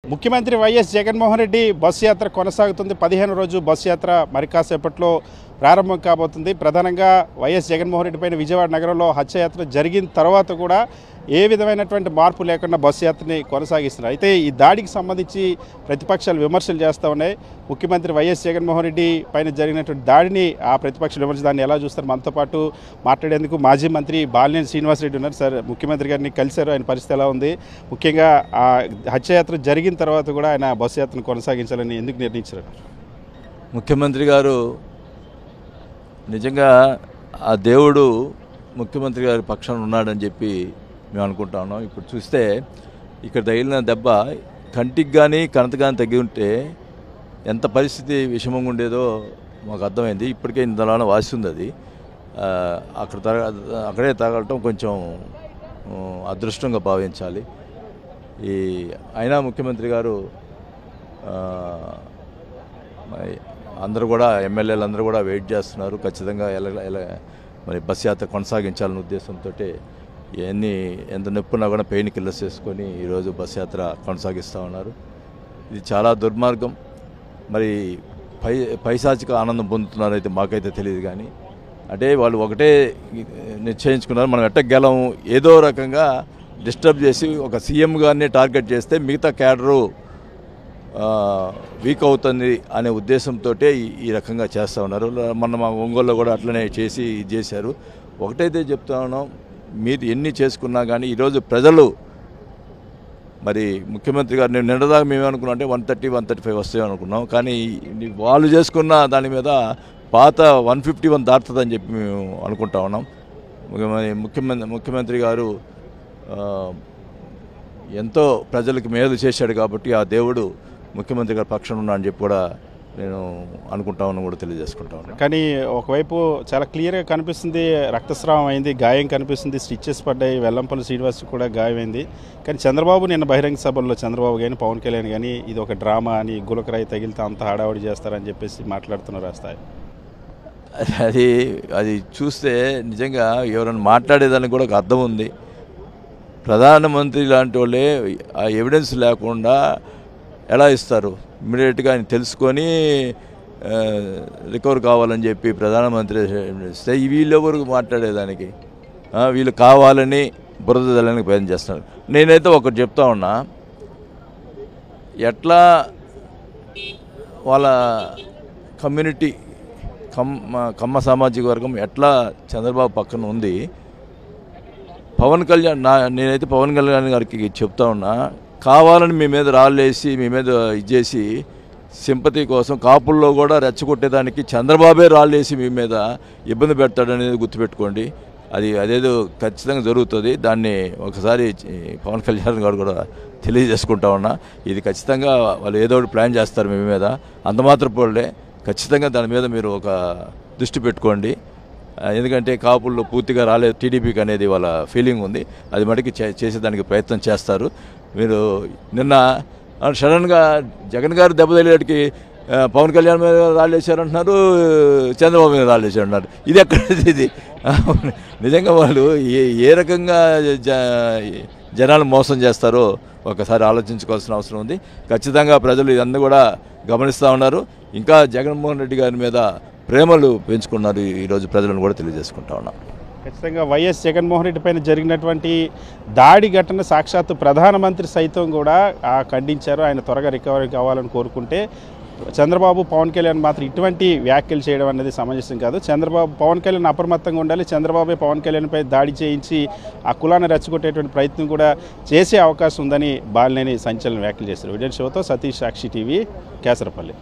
ముఖ్యమంత్రి YS Jaganmohan Reddy bus యాత్ర కొనసాగుతుంది పదిహేను రోజు బస్సు యాత్ర మరి కాసేపట్లో ప్రారంభం కాబోతుంది ప్రధానంగా వైఎస్ జగన్మోహన్ రెడ్డి పైన విజయవాడ నగరంలో హత్యయాత్ర జరిగిన తర్వాత కూడా ఏ విధమైనటువంటి మార్పు లేకుండా బస్సు యాత్రని కొనసాగిస్తున్నారు అయితే ఈ దాడికి సంబంధించి ప్రతిపక్షాలు విమర్శలు చేస్తూ ఉన్నాయి ముఖ్యమంత్రి వైఎస్ జగన్మోహన్ రెడ్డి పైన జరిగినటువంటి దాడిని ఆ ప్రతిపక్ష విమర్శ దాన్ని ఎలా చూస్తారు మనతో పాటు మాట్లాడేందుకు మాజీ మంత్రి బాలినేని శ్రీనివాసరెడ్డి ఉన్నారు సార్ ముఖ్యమంత్రి గారిని కలిశారు ఆయన పరిస్థితి ఎలా ఉంది ముఖ్యంగా ఆ హత్యయాత్ర జరిగిన తర్వాత కూడా ఆయన బస్సు యాత్రను కొనసాగించాలని ఎందుకు నిర్ణయించారు ముఖ్యమంత్రి గారు నిజంగా ఆ దేవుడు ముఖ్యమంత్రి గారి పక్షాన ఉన్నాడని చెప్పి మేము అనుకుంటా ఉన్నాం ఇప్పుడు చూస్తే ఇక్కడ తగిలిన దెబ్బ కంటికి కానీ కణత కానీ తగ్గి ఉంటే ఎంత పరిస్థితి విషమంగా ఉండేదో మాకు అర్థమైంది ఇప్పటికే ఇంతలోనే వాసి ఉంది అది ఆ, అక్కడ తగ అక్కడే తగలటం కొంచెం ఆ, అదృష్టంగా భావించాలి ఈ అయినా ముఖ్యమంత్రి గారు ఆ, మరి అందరూ కూడా ఎమ్మెల్యేలు అందరూ కూడా వెయిట్ చేస్తున్నారు ఖచ్చితంగా ఎలా ఎలా మరి బస్ యాత్ర కొనసాగించాలనే ఉద్దేశంతో ఇవన్నీ ఎంత నొప్పున్నా కూడా పెయిన్ కిల్లర్స్ వేసుకొని ఈరోజు బస్ యాత్ర కొనసాగిస్తూ ఉన్నారు ఇది చాలా దుర్మార్గం మరి పై పైశాచిక ఆనందం పొందుతున్నారైతే మాకైతే తెలియదు కానీ అంటే వాళ్ళు ఒకటే నిశ్చయించుకున్నారు మనం ఎట్ట గెలం ఏదో రకంగా డిస్టర్బ్ చేసి ఒక సీఎం గారిని టార్గెట్ చేస్తే మిగతా క్యాడరు ఆ, వీక్ అవుతుంది అనే ఉద్దేశంతో ఈ రకంగా చేస్తూ ఉన్నారు మొన్న మా ఒంగోలులో కూడా అట్లనే చేసి ఇది చేశారు ఒకటైతే చెప్తా ఉన్నాం మీరు ఎన్ని చేసుకున్నా కానీ ఈరోజు ప్రజలు మరి ముఖ్యమంత్రి గారు నేను నిన్నదాకా మేము అనుకున్నాం అంటే one thirty one thirty five వస్తాయి అనుకున్నాం కానీ ఈ- వాళ్ళు చేసుకున్న దాని మీద పాత వన్ ఫిఫ్టీ వన్ దాటుతుందని చెప్పి మేము అనుకుంటా ఉన్నాం ముఖ్యమంత్రి ముఖ్యమంత్రి ముఖ్యమంత్రి గారు ఆ, ఎంతో ప్రజలకు మేలు చేశాడు కాబట్టి ఆ దేవుడు ముఖ్యమంత్రి గారి పక్షాన ఉన్నా అని చెప్పి కూడా నేను అనుకుంటా ఉన్నాను కూడా తెలియజేసుకుంటా ఉన్నాను కానీ ఒకవైపు చాలా క్లియర్గా కనిపిస్తుంది రక్తస్రావం అయింది గాయం కనిపిస్తుంది స్టిచ్చెస్ పడ్డాయి వెల్లంపల్లి శ్రీనివాస్ కూడా గాయమైంది కానీ చంద్రబాబు నిన్న బహిరంగ సభల్లో చంద్రబాబు కానీ పవన్ కళ్యాణ్ కానీ ఇది ఒక డ్రామా అని గులకరాయి తగిలితే అంత హడావుడి చేస్తారని చెప్పేసి మాట్లాడుతున్నారు ఆ స్థాయి అది అది చూస్తే నిజంగా ఎవరైనా మాట్లాడేదానికి కూడా ఒక అర్థం ఉంది ప్రధానమంత్రి లాంటి వాళ్ళే ఆ ఎవిడెన్స్ లేకుండా ఎలా ఇస్తారు ఇమ్మీడియట్గా ఆయన తెలుసుకొని ఆ, రికవర్ కావాలని చెప్పి ప్రధానమంత్రి ఇస్తే వీళ్ళెవరు మాట్లాడేదానికి ఆ, వీళ్ళు కావాలని బురద జల్లడానికి ప్రయత్నం చేస్తున్నారు నేనైతే ఒకటి చెప్తా ఉన్నా ఎట్లా వాళ్ళ కమ్యూనిటీ కమ్మ కమ్మ సామాజిక వర్గం ఎట్లా చంద్రబాబు పక్కన ఉంది పవన్ కళ్యాణ్ నా నేనైతే పవన్ కళ్యాణ్ గారికి చెప్తా ఉన్నా కావాలని మీ మీద రాళ్ళేసి మీ మీద ఇచ్చేసి సింపతి కోసం కాపుల్లో కూడా రెచ్చగొట్టేదానికి చంద్రబాబే రాళ్ళేసి మీ మీద ఇబ్బంది పెడతాడనేది గుర్తుపెట్టుకోండి అది అదేదో ఖచ్చితంగా జరుగుతుంది దాన్ని ఒకసారి ఈ పవన్ కళ్యాణ్ గారు కూడా తెలియజేసుకుంటా ఉన్నా ఇది ఖచ్చితంగా వాళ్ళు ఏదో ఒకటి ప్లాన్ చేస్తారు మీ మీద అంత మాత్రం పోలే ఖచ్చితంగా దాని మీద మీరు ఒక దృష్టి పెట్టుకోండి ఆ, ఎందుకంటే కాపుల్లో పూర్తిగా రాలేదు టీడీపీకి అనేది వాళ్ళ ఫీలింగ్ ఉంది అది మటుకి చే- చేసేదానికి ప్రయత్నం చేస్తారు మీరు నిన్న ఆ, సడన్గా జగన్ గారు దెబ్బ తగిలేటికి ఆ, పవన్ కళ్యాణ్ మీద రాళ్ళేశారంటున్నారు చంద్రబాబు మీద రాళ్ళేశారంటున్నారు ఇది ఎక్కడ ఇది ఆ, నిజంగా వాళ్ళు ఏ ఏ రకంగా జ జనాలు మోసం చేస్తారో ఒకసారి ఆలోచించుకోవాల్సిన అవసరం ఉంది ఖచ్చితంగా ప్రజలు ఇదంతా కూడా గమనిస్తూ ఉన్నారు ఇంకా జగన్మోహన్ రెడ్డి గారి మీద ప్రేమలు పెంచుకున్నారు ఈ- ఈరోజు ప్రజలను కూడా తెలియజేసుకుంటా ఉన్నాం ఖచ్చితంగా వైఎస్ జగన్మోహన్ రెడ్డి పైన జరిగినటువంటి దాడి ఘటన సాక్షాత్తు ప్రధానమంత్రి సైతం కూడా ఆ ఖండించారు ఆయన త్వరగా రికవరీ కావాలని కోరుకుంటే చంద్రబాబు పవన్ కళ్యాణ్ మాత్రం ఇటువంటి వ్యాఖ్యలు చేయడం అనేది సమంజసం కాదు చంద్రబాబు పవన్ కళ్యాణ్ అప్రమత్తంగా ఉండాలి చంద్రబాబే పవన్ కళ్యాణ్పై దాడి చేయించి ఆ కులాన్ని రెచ్చగొట్టేటువంటి ప్రయత్నం కూడా చేసే అవకాశం ఉందని బాలినేని సంచలన వ్యాఖ్యలు చేశారు విజయన్ షోతో సతీష్ సాక్షి టీవీ కేసరపల్లి